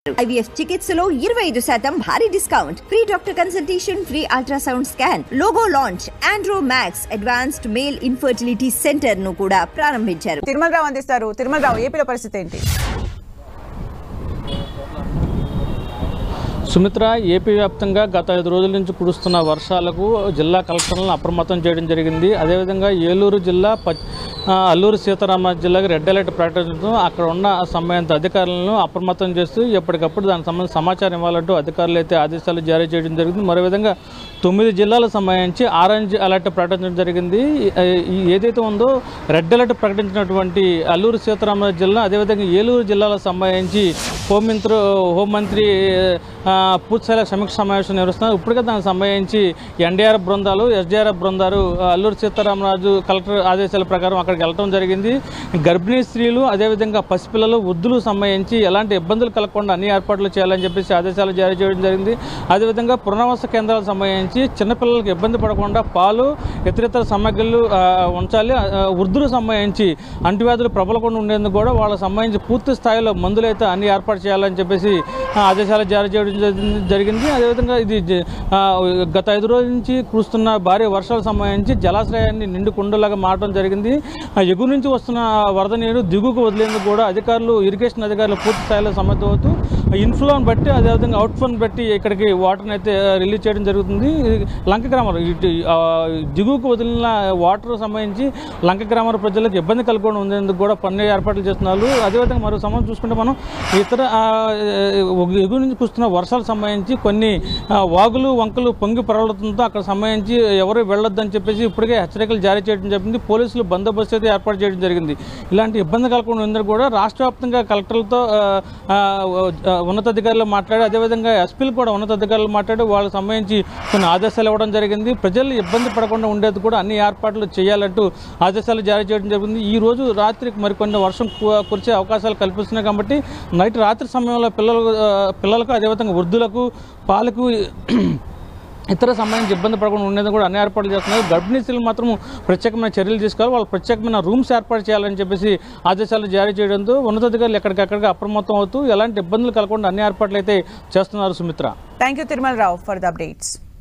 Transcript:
IVF చికిత్సలో ఇరవై ఐదు శాతం భారీ discount free doctor consultation free ultrasound scan logo launch Andro Max advanced male infertility centre ను కూడా ప్రారంభించారు తిరుమలరావు అందిస్తారు తిరుమలరావు ఏపీలో పరిస్థితి ఏంటి సుమిత్ర ఏపీ వ్యాప్తంగా గత ఐదు రోజుల నుంచి కురుస్తున్న వర్షాలకు జిల్లా కలెక్టర్లను అప్రమత్తం చేయడం జరిగింది అదేవిధంగా ఏలూరు జిల్లా ప ఆ, అల్లూరు సీతారామ జిల్లాకి రెడ్ అలర్ట్ ప్రకటించడం అక్కడ ఉన్న సంబంధిత అధికారులను అప్రమత్తం చేస్తూ ఎప్పటికప్పుడు దానికి సంబంధించిన సమాచారం ఇవ్వాలంటూ అధికారులు అయితే ఆదేశాలు జారీ చేయడం జరిగింది మరో విధంగా తొమ్మిది జిల్లాలకు సంబంధించి ఆరెంజ్ అలర్ట్ ప్రకటించడం జరిగింది ఈ- ఈ ఏదైతే ఉందో రెడ్ అలర్ట్ ప్రకటించినటువంటి అల్లూరు సీతారామ జిల్లా అదేవిధంగా ఏలూరు జిల్లాలకు సంబంధించి హోంమంత్రి హోంమంత్రి ఆ, పూర్తిస్థాయిలో సమీక్ష సమావేశం నిర్వహిస్తున్నారు ఇప్పటికే దానికి సంబంధించి ఎన్డీఆర్ఎఫ్ బృందాలు ఎస్డీఆర్ఎఫ్ బృందాలు ఆ, అల్లూరు సీతారామరాజు కలెక్టర్ ఆదేశాల ప్రకారం అక్కడికి వెళ్ళడం జరిగింది గర్భిణీ స్త్రీలు అదేవిధంగా పసిపిల్లలు వృద్ధులు సంబంధించి ఎలాంటి ఇబ్బందులు కలగకుండా అన్ని ఏర్పాట్లు చేయాలని చెప్పేసి ఆదేశాలు జారీ చేయడం జరిగింది అదేవిధంగా పునరావాస కేంద్రాలకు సంబంధించి చిన్నపిల్లలకు ఇబ్బంది పడకుండా పాలు ఇతరితర సామాగ్రిలు ఆ, ఉంచాలి ఆ, వృద్ధులకు సంబంధించి అంటువ్యాధులు ప్రబలకుండా ఉండేందుకు కూడా వాళ్ళకి సంబంధించి పూర్తి స్థాయిలో మందులు అయితే అన్ని ఏర్పాటు చేయాలని చెప్పేసి ఆ, ఆదేశాలు జారీ చేయడం జరిగింది- జరిగింది అదేవిధంగా ఇది జ- ఆ, గత ఐదు రోజుల నుంచి కురుస్తున్న భారీ వర్షాలకు సంబంధించి జలాశయాన్ని నిండు కుండలాగా మారడం జరిగింది ఆ, ఎగువ నుంచి వస్తున్న వరద నీరు దిగువకు వదిలేందుకు కూడా అధికారులు ఇరిగేషన్ అధికారులు పూర్తి స్థాయిలో సన్నద్ధమవుతూ ఇన్ఫ్లోని బట్టి అదేవిధంగా అవుట్ఫ్లోని బట్టి ఇక్కడికి వాటర్ని అయితే రిలీజ్ చేయడం జరుగుతుంది ఇది లంక గ్రామర్ ఇటు ఆ, దిగువకు వదిలిన వాటర్ సంబంధించి లంక గ్రామర్ ప్రజలకు ఇబ్బంది కలగకుండా ఉండేందుకు కూడా పన్ను ఏర్పాట్లు చేస్తున్నారు అదేవిధంగా మరో సమయం చూసుకుంటే మనం ఇతర ఆ, ఎగువ నుంచి కురుస్తున్న వర్షాలకు సంబంధించి కొన్ని ఆ, వాగులు వంకలు పొంగి పొరలడంతో అక్కడ సంబంధించి ఎవరు వెళ్ళొద్దని చెప్పేసి ఇప్పటికే హెచ్చరికలు జారీ చేయడం జరిగింది పోలీసులు బందోబస్తు అయితే ఏర్పాటు చేయడం జరిగింది ఇలాంటి ఇబ్బంది కలగకుండా ఉందని కూడా రాష్ట్ర వ్యాప్తంగా కలెక్టర్లతో ఆ, ఆ, ఆ, ఉన్నతాధికారులు మాట్లాడి అదేవిధంగా ఎస్పీలు కూడా ఉన్నతాధికారులు మాట్లాడి వాళ్ళకి సంబంధించి కొన్ని ఆదేశాలు ఇవ్వడం జరిగింది ప్రజలు ఇబ్బంది పడకుండా ఉండేది కూడా అన్ని ఏర్పాట్లు చేయాలంటూ ఆదేశాలు జారీ చేయడం జరిగింది ఈ రోజు రాత్రికి మరికొన్ని వర్షం కు- కురిసే అవకాశాలు కల్పిస్తున్నాయి కాబట్టి నైట్ రాత్రి సమయంలో పిల్లలు ఆ, పిల్లలకు అదేవిధంగా వృద్ధులకు పాలకు ఇతర సంబంధించి ఇబ్బంది పడకుండా ఉండేది కూడా అన్ని ఏర్పాట్లు చేస్తున్నారు గర్భిణీ స్త్రీలు మాత్రం ప్రత్యేకమైన చర్యలు తీసుకోవాలి వాళ్ళు ప్రత్యేకమైన రూమ్స్ ఏర్పాటు చేయాలని చెప్పేసి ఆదేశాలు జారీ చేయడంతో ఉన్నతాధికారులు ఎక్కడికక్కడికి అప్రమత్తం అవుతూ ఎలాంటి ఇబ్బందులు కలగకుండా అన్ని ఏర్పాట్లు అయితే చేస్తున్నారు Sumitra thank you Tirumalarao for the updates